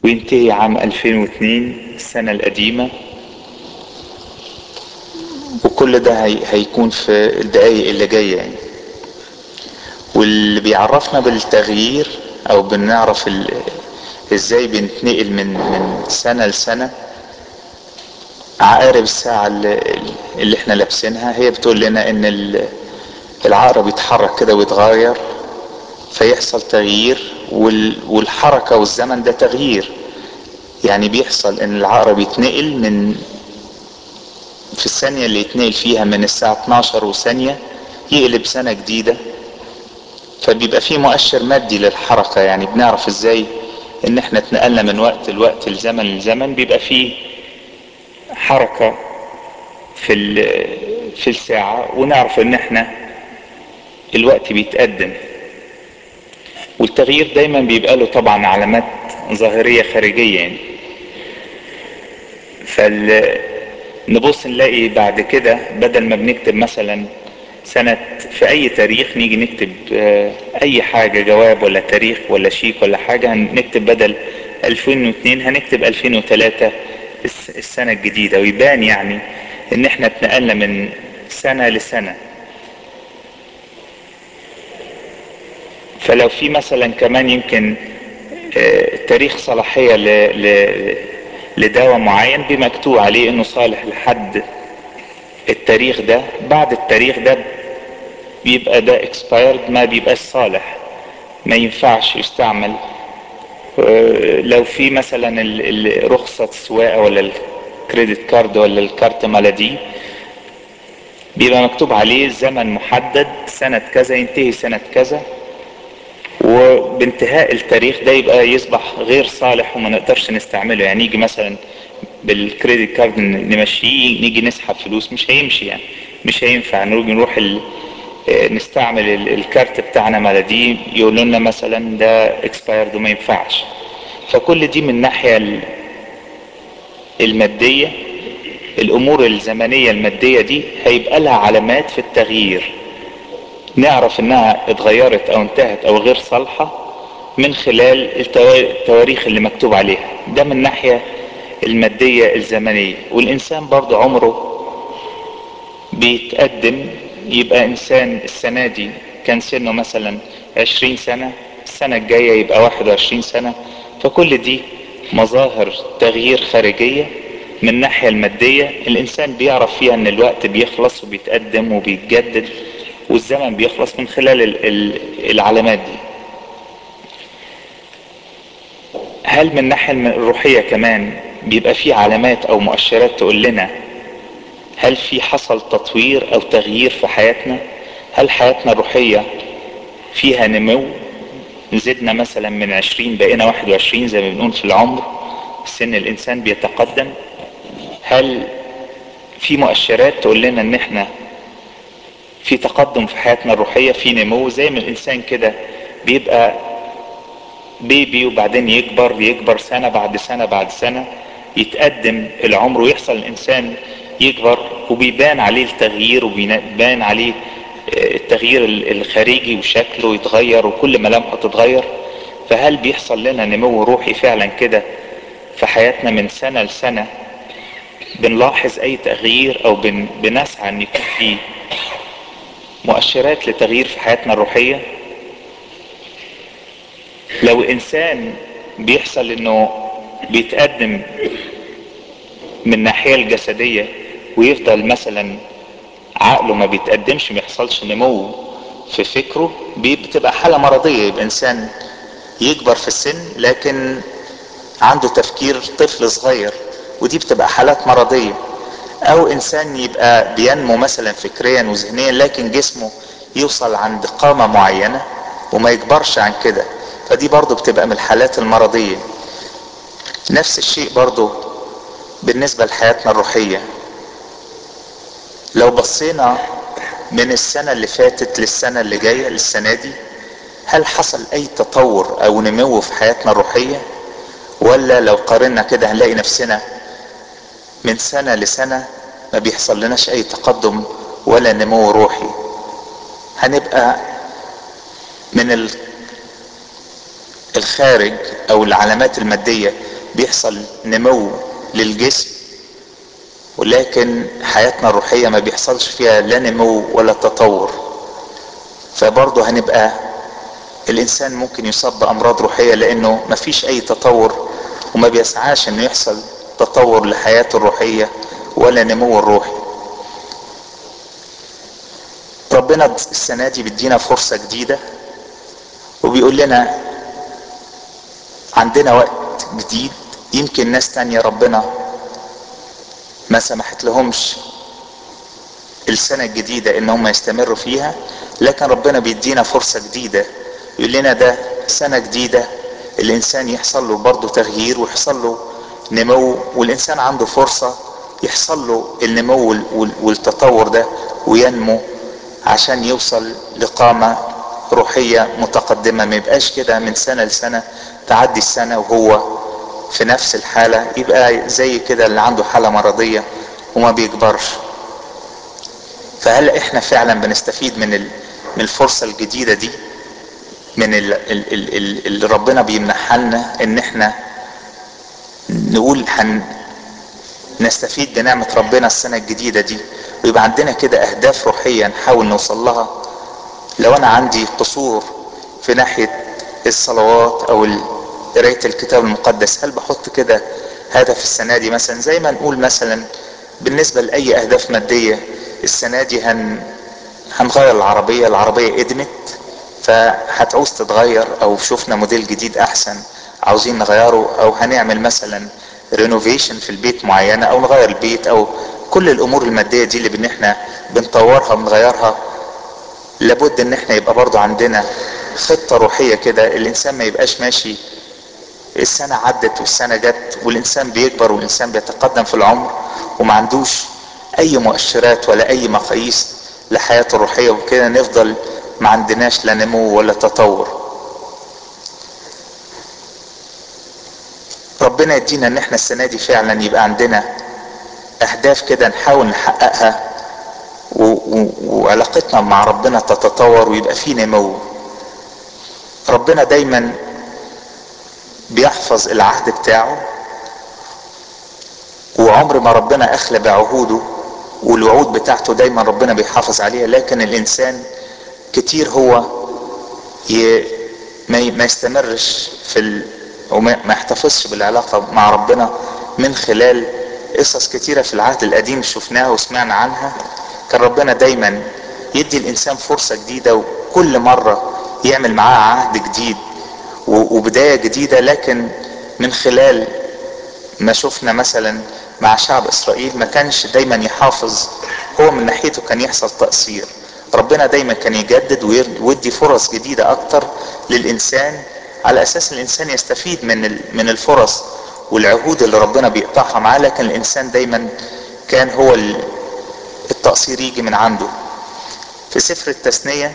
وينتهي عام 2002 السنة القديمة وكل ده هي هيكون في الدقايق اللي جاية يعني واللي بيعرفنا بالتغيير او بنعرف ال... ازاي بنتنقل من من سنة لسنة عقارب الساعة اللي, اللي احنا لابسينها هي بتقول لنا ان ال... العقرب يتحرك كده ويتغير فيحصل تغيير وال... والحركة والزمن ده تغيير يعني بيحصل ان العقرب يتنقل من في الثانية اللي يتنقل فيها من الساعة 12 وثانية يقلب سنة جديدة فبيبقى في مؤشر مادي للحركة يعني بنعرف ازاي ان احنا اتنقلنا من وقت لوقت لزمن لزمن بيبقى في حركة في في الساعة ونعرف ان احنا الوقت بيتقدم والتغيير دايما بيبقى له طبعا علامات ظاهرية خارجية يعني فال نبص نلاقي بعد كده بدل ما بنكتب مثلا سنة في أي تاريخ نيجي نكتب أي حاجة جواب ولا تاريخ ولا شيك ولا حاجة هنكتب بدل 2002 هنكتب 2003 السنة الجديدة ويبان يعني إن إحنا اتنقلنا من سنة لسنة فلو في مثلا كمان يمكن تاريخ صلاحية ل... ل... لدواء معين بمكتوب عليه انه صالح لحد التاريخ ده بعد التاريخ ده بيبقى ده expired ما بيبقاش صالح ما ينفعش يستعمل لو في مثلا رخصة السواقة ولا الكريدت كارد ولا الكارت مالدي بيبقى مكتوب عليه زمن محدد سنة كذا ينتهي سنة كذا وبانتهاء التاريخ ده يبقى يصبح غير صالح وما نقدرش نستعمله يعني يجي مثلا بالكريدت كارد نمشيه نيجي نسحب فلوس مش هيمشي يعني مش هينفع نروح نروح ال... نستعمل الكارت بتاعنا مالدي يقولوا لنا مثلا ده اكسبايرد وما ينفعش فكل دي من الناحية المادية الامور الزمنية المادية دي هيبقى لها علامات في التغيير نعرف انها اتغيرت او انتهت او غير صالحة من خلال التواريخ اللي مكتوب عليها ده من الناحية المادية الزمنية والانسان برضو عمره بيتقدم يبقى انسان السنة دي كان سنه مثلا عشرين سنة السنة الجاية يبقى واحد وعشرين سنة فكل دي مظاهر تغيير خارجية من الناحية المادية الانسان بيعرف فيها ان الوقت بيخلص وبيتقدم وبيتجدد والزمن بيخلص من خلال العلامات دي هل من الناحية الروحية كمان بيبقى في علامات او مؤشرات تقول لنا هل في حصل تطوير او تغيير في حياتنا هل حياتنا الروحية فيها نمو زدنا مثلا من عشرين بقينا واحد وعشرين زي ما بنقول في العمر سن الانسان بيتقدم هل في مؤشرات تقول لنا ان احنا في تقدم في حياتنا الروحية في نمو زي ما الانسان كده بيبقى بيبي وبعدين يكبر يكبر سنة بعد سنة بعد سنة يتقدم العمر ويحصل الانسان يكبر وبيبان عليه التغيير وبيبان عليه التغيير الخارجي وشكله يتغير وكل ملامحه تتغير فهل بيحصل لنا نمو روحي فعلا كده في حياتنا من سنة لسنة بنلاحظ اي تغيير او بن بنسعى ان يكون في مؤشرات لتغيير في حياتنا الروحية لو انسان بيحصل انه بيتقدم من الناحية الجسدية ويفضل مثلا عقله ما بيتقدمش ما يحصلش نمو في فكره بتبقى حالة مرضية يبقى انسان يكبر في السن لكن عنده تفكير طفل صغير ودي بتبقى حالات مرضية او انسان يبقى بينمو مثلا فكريا وذهنيا لكن جسمه يوصل عند قامة معينة وما يكبرش عن كده فدي برضو بتبقى من الحالات المرضية نفس الشيء برضو بالنسبة لحياتنا الروحية لو بصينا من السنة اللي فاتت للسنة اللي جاية للسنة دي هل حصل اي تطور او نمو في حياتنا الروحية ولا لو قارنا كده هنلاقي نفسنا من سنة لسنة ما بيحصل لناش اي تقدم ولا نمو روحي هنبقى من الخارج او العلامات المادية بيحصل نمو للجسم ولكن حياتنا الروحية ما بيحصلش فيها لا نمو ولا تطور فبرضه هنبقى الانسان ممكن يصاب بامراض روحية لانه ما فيش اي تطور وما بيسعاش انه يحصل تطور لحياته الروحية ولا نمو الروحي ربنا السنة دي بيدينا فرصة جديدة وبيقول لنا عندنا وقت جديد يمكن ناس تانية ربنا ما سمحت لهمش السنة الجديدة ان هم يستمروا فيها لكن ربنا بيدينا فرصة جديدة يقول لنا ده سنة جديدة الانسان يحصل له برضه تغيير ويحصل له نمو والانسان عنده فرصة يحصل له النمو والتطور ده وينمو عشان يوصل لقامة روحية متقدمة ما يبقاش كده من سنة لسنة تعدي السنة وهو في نفس الحالة يبقى زي كده اللي عنده حالة مرضية وما بيكبرش فهل احنا فعلا بنستفيد من من الفرصة الجديدة دي من اللي ربنا بيمنحها لنا ان احنا نقول هن نستفيد بنعمة ربنا السنة الجديدة دي ويبقى عندنا كده اهداف روحية نحاول نوصل لها لو انا عندي قصور في ناحية الصلوات او قراية الكتاب المقدس هل بحط كده هدف السنة دي مثلا زي ما نقول مثلا بالنسبة لأي أهداف مادية السنة دي هن هنغير العربية العربية ادمت فهتعوز تتغير او شفنا موديل جديد احسن عاوزين نغيره او هنعمل مثلا رينوفيشن في البيت معينة او نغير البيت او كل الامور المادية دي اللي احنا بنطورها ونغيرها لابد ان احنا يبقى برضو عندنا خطة روحية كده الانسان ما يبقاش ماشي السنة عدت والسنة جت والانسان بيكبر والانسان بيتقدم في العمر وما عندوش اي مؤشرات ولا اي مقاييس لحياته الروحية وكده نفضل ما عندناش لا نمو ولا تطور ربنا يدينا ان احنا السنة دي فعلا يبقى عندنا اهداف كده نحاول نحققها و... و... وعلاقتنا مع ربنا تتطور ويبقى في نمو ربنا دايما بيحفظ العهد بتاعه وعمر ما ربنا اخلى بعهوده والوعود بتاعته دايما ربنا بيحافظ عليها لكن الانسان كتير هو ي... ما, ي... ما يستمرش في ال... وما ما يحتفظش بالعلاقة مع ربنا من خلال قصص كتيرة في العهد القديم شفناها وسمعنا عنها كان ربنا دايما يدي الانسان فرصة جديدة وكل مرة يعمل معاه عهد جديد وبداية جديدة لكن من خلال ما شفنا مثلا مع شعب اسرائيل ما كانش دايما يحافظ هو من ناحيته كان يحصل تقصير ربنا دايما كان يجدد ويدي فرص جديدة اكتر للانسان على اساس الانسان يستفيد من من الفرص والعهود اللي ربنا بيقطعها معاه لكن الانسان دايما كان هو التقصير يجي من عنده في سفر التثنية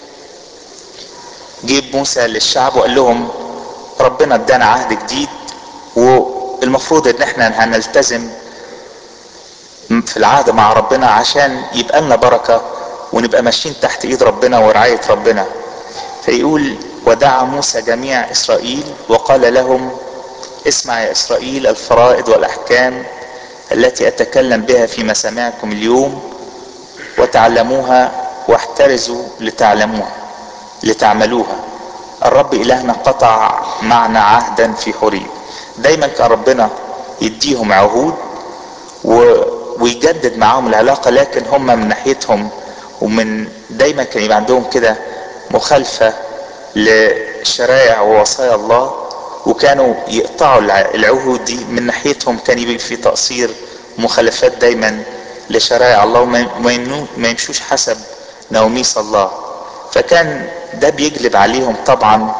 جيب موسى للشعب وقال لهم ربنا ادانا عهد جديد والمفروض ان احنا هنلتزم في العهد مع ربنا عشان يبقى لنا بركة ونبقى ماشيين تحت ايد ربنا ورعاية ربنا فيقول ودعا موسى جميع اسرائيل وقال لهم اسمع يا اسرائيل الفرائض والاحكام التي اتكلم بها في مسامعكم اليوم وتعلموها واحترزوا لتعلموها لتعملوها الرب الهنا قطع معنا عهدا في حريب دايما كان ربنا يديهم عهود و... ويجدد معاهم العلاقه لكن هم من ناحيتهم ومن دايما كان يبقى عندهم كده مخالفه لشرائع ووصايا الله وكانوا يقطعوا العهود دي من ناحيتهم كان يبقى في تقصير مخالفات دايما لشرائع الله وما يمشوش حسب نوميس الله فكان ده بيجلب عليهم طبعا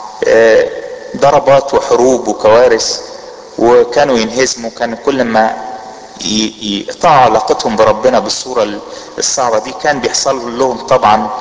ضربات وحروب وكوارث وكانوا ينهزموا كان كل ما يقطعوا علاقتهم بربنا بالصورة الصعبة دي كان بيحصل لهم طبعا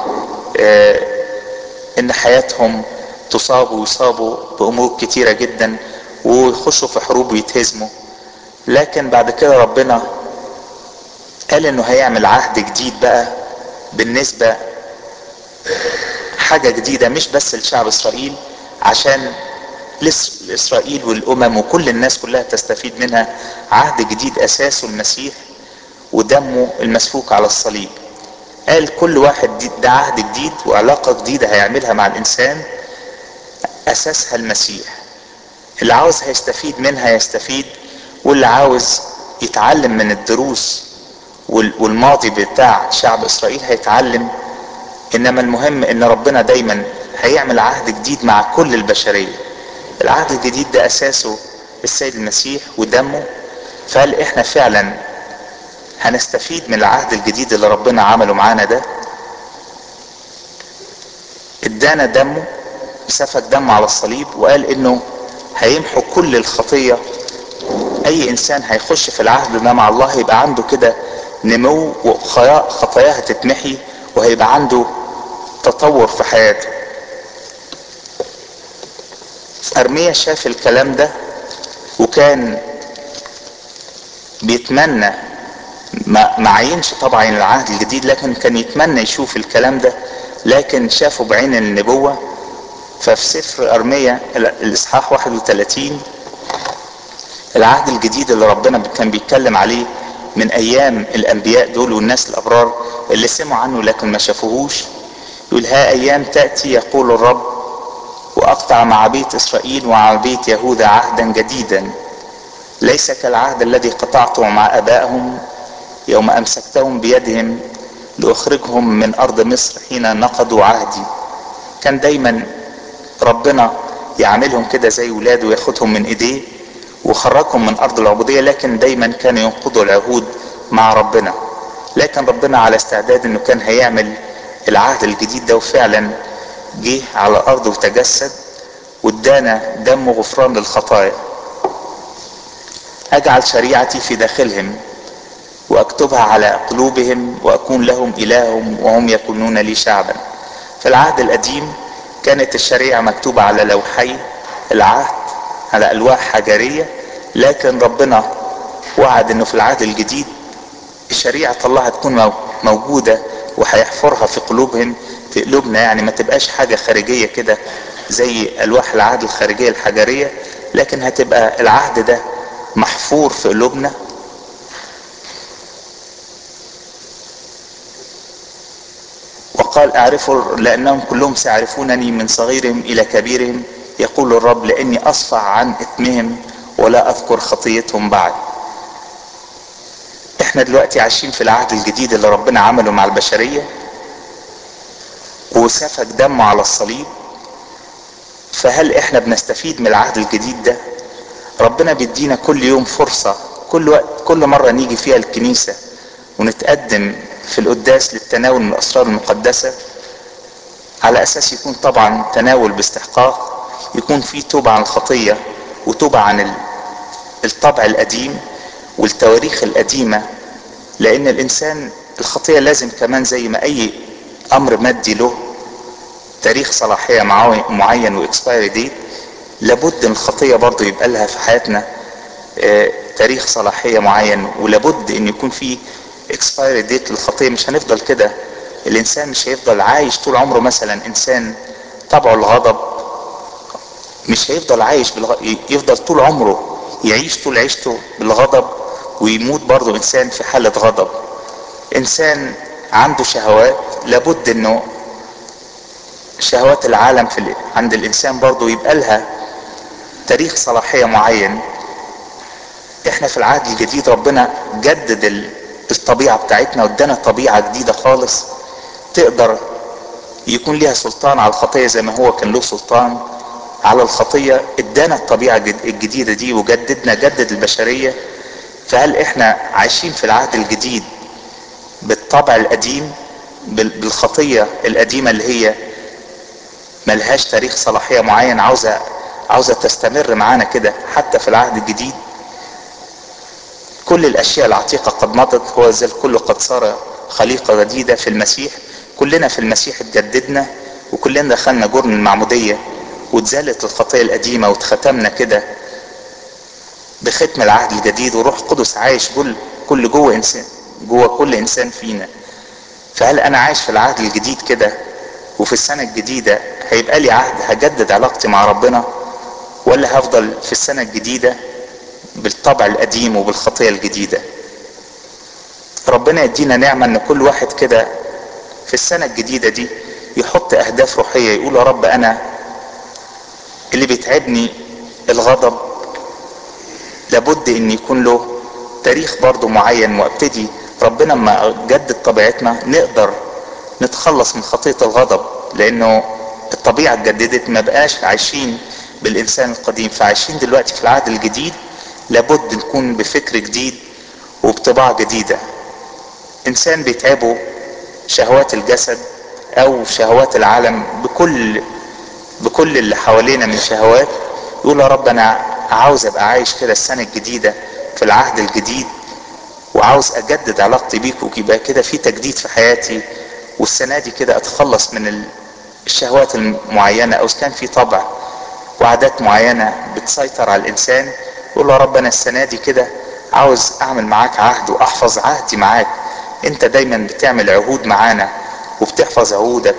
ان حياتهم تصاب ويصابوا بامور كتيرة جدا ويخشوا في حروب ويتهزموا لكن بعد كده ربنا قال انه هيعمل عهد جديد بقى بالنسبة حاجة جديدة مش بس لشعب اسرائيل عشان لإسرائيل والأمم وكل الناس كلها تستفيد منها عهد جديد أساسه المسيح ودمه المسفوك على الصليب قال كل واحد ده عهد جديد وعلاقة جديدة هيعملها مع الإنسان أساسها المسيح اللي عاوز هيستفيد منها يستفيد واللي عاوز يتعلم من الدروس والماضي بتاع شعب إسرائيل هيتعلم إنما المهم إن ربنا دايما هيعمل عهد جديد مع كل البشرية العهد الجديد ده أساسه السيد المسيح ودمه فهل إحنا فعلا هنستفيد من العهد الجديد اللي ربنا عمله معانا ده ادانا دمه سفك دمه على الصليب وقال انه هيمحو كل الخطية اي انسان هيخش في العهد ده مع الله هيبقى عنده كده نمو وخطاياه هتتمحي وهيبقى عنده تطور في حياته ارميا شاف الكلام ده وكان بيتمنى ما ما عينش طبعا العهد الجديد لكن كان يتمنى يشوف الكلام ده لكن شافه بعين النبوة ففي سفر أرمية الإصحاح 31 العهد الجديد اللي ربنا كان بيتكلم عليه من أيام الأنبياء دول والناس الأبرار اللي سمعوا عنه لكن ما شافوهوش يقول ها أيام تأتي يقول الرب وأقطع مع بيت إسرائيل ومع بيت يهوذا عهدا جديدا ليس كالعهد الذي قطعته مع أبائهم يوم أمسكتهم بيدهم لأخرجهم من أرض مصر حين نقضوا عهدي كان دايما ربنا يعملهم كده زي ولاده وياخدهم من ايديه وخرجهم من ارض العبودية لكن دايما كانوا ينقضوا العهود مع ربنا لكن ربنا على استعداد انه كان هيعمل العهد الجديد ده وفعلا جه على الارض وتجسد وادانا دم غفران للخطايا اجعل شريعتي في داخلهم واكتبها على قلوبهم واكون لهم الههم وهم يكونون لي شعبا في العهد القديم كانت الشريعة مكتوبة على لوحي العهد على ألواح حجرية لكن ربنا وعد انه في العهد الجديد الشريعة الله هتكون موجودة وهيحفرها في قلوبهم في قلوبنا يعني ما تبقاش حاجة خارجية كده زي ألواح العهد الخارجية الحجرية لكن هتبقى العهد ده محفور في قلوبنا وقال اعرفوا لانهم كلهم سيعرفونني من صغيرهم الى كبيرهم يقول الرب لاني اصفع عن اثمهم ولا اذكر خطيتهم بعد احنا دلوقتي عايشين في العهد الجديد اللي ربنا عمله مع البشرية وسفك دمه على الصليب فهل احنا بنستفيد من العهد الجديد ده ربنا بيدينا كل يوم فرصة كل وقت كل مرة نيجي فيها الكنيسة ونتقدم في القداس للتناول من الاسرار المقدسة على اساس يكون طبعا تناول باستحقاق يكون في توبة عن الخطية وتوبة عن الطبع القديم والتواريخ القديمة لان الانسان الخطية لازم كمان زي ما اي امر مادي له تاريخ صلاحية معين واكسبايري ديت لابد ان الخطية برضو يبقى لها في حياتنا اه تاريخ صلاحية معين ولابد ان يكون في اكسبايري ديت للخطيه مش هنفضل كده الانسان مش هيفضل عايش طول عمره مثلا انسان طبعه الغضب مش هيفضل عايش بالغ... يفضل طول عمره يعيش طول عيشته بالغضب ويموت برضه انسان في حالة غضب انسان عنده شهوات لابد انه شهوات العالم في ال... عند الانسان برضه يبقى لها تاريخ صلاحية معين احنا في العهد الجديد ربنا جدد ال... الطبيعة بتاعتنا وادانا طبيعة جديدة خالص تقدر يكون ليها سلطان على الخطية زي ما هو كان له سلطان على الخطية ادانا الطبيعة الجديدة دي وجددنا جدد البشرية فهل احنا عايشين في العهد الجديد بالطبع القديم بالخطية القديمة اللي هي ملهاش تاريخ صلاحية معين عاوزة عاوزة تستمر معانا كده حتى في العهد الجديد كل الاشياء العتيقة قد مضت هو ذا الكل قد صار خليقة جديدة في المسيح كلنا في المسيح اتجددنا وكلنا دخلنا جرن المعمودية واتزالت الخطية القديمة واتختمنا كده بختم العهد الجديد وروح قدس عايش كل كل جوه انسان جوه كل انسان فينا فهل انا عايش في العهد الجديد كده وفي السنة الجديدة هيبقى لي عهد هجدد علاقتي مع ربنا ولا هفضل في السنة الجديدة بالطبع القديم وبالخطية الجديدة ربنا يدينا نعمة ان كل واحد كده في السنة الجديدة دي يحط اهداف روحية يقول يا رب انا اللي بيتعبني الغضب لابد ان يكون له تاريخ برضو معين وابتدي ربنا ما جدد طبيعتنا نقدر نتخلص من خطية الغضب لانه الطبيعة اتجددت ما بقاش عايشين بالانسان القديم فعايشين دلوقتي في العهد الجديد لابد نكون بفكر جديد وبطباع جديدة انسان بيتعبه شهوات الجسد او شهوات العالم بكل بكل اللي حوالينا من شهوات يقول يا رب انا عاوز ابقى عايش كده السنة الجديدة في العهد الجديد وعاوز اجدد علاقتي بيك ويبقى كده في تجديد في حياتي والسنة دي كده اتخلص من الشهوات المعينة او كان في طبع وعادات معينة بتسيطر على الانسان يقول يا رب انا السنة دي كده عاوز اعمل معاك عهد واحفظ عهدي معاك انت دايما بتعمل عهود معانا وبتحفظ عهودك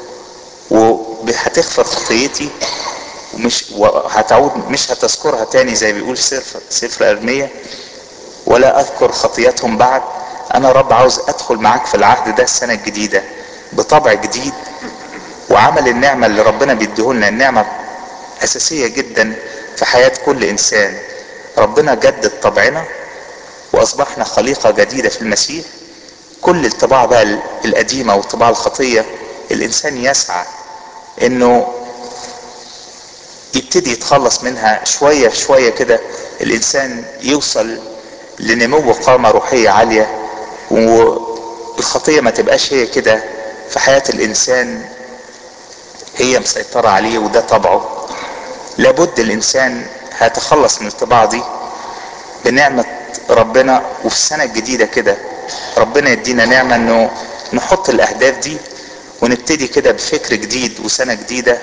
وهتغفر خطيتي ومش وهتعود مش هتذكرها تاني زي بيقول سفر سفر ارمية ولا اذكر خطياتهم بعد انا رب عاوز ادخل معاك في العهد ده السنة الجديدة بطبع جديد وعمل النعمة اللي ربنا بيديهولنا النعمة اساسية جدا في حياة كل انسان ربنا جدد طبعنا واصبحنا خليقة جديدة في المسيح كل الطباع بقى القديمة والطباع الخطية الانسان يسعى انه يبتدي يتخلص منها شوية في شوية كده الانسان يوصل لنمو قامة روحية عالية والخطية ما تبقاش هي كده في حياة الانسان هي مسيطرة عليه وده طبعه لابد الانسان هيتخلص من الطباع دي بنعمة ربنا وفي السنة الجديدة كده ربنا يدينا نعمة انه نحط الاهداف دي ونبتدي كده بفكر جديد وسنة جديدة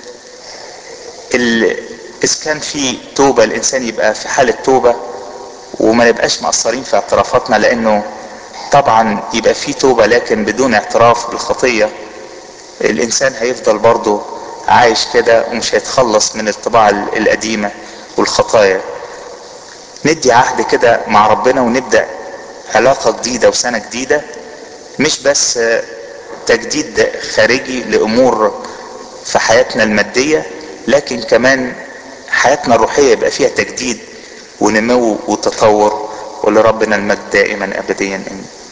اذا كان في توبة الانسان يبقى في حالة توبة وما نبقاش مقصرين في اعترافاتنا لانه طبعا يبقى في توبة لكن بدون اعتراف بالخطية الانسان هيفضل برضه عايش كده ومش هيتخلص من الطباع القديمة والخطايا ندي عهد كده مع ربنا ونبدأ علاقة جديدة وسنة جديدة مش بس تجديد خارجي لأمور في حياتنا المادية لكن كمان حياتنا الروحية يبقى فيها تجديد ونمو وتطور ولربنا المجد دائما أبديا آمين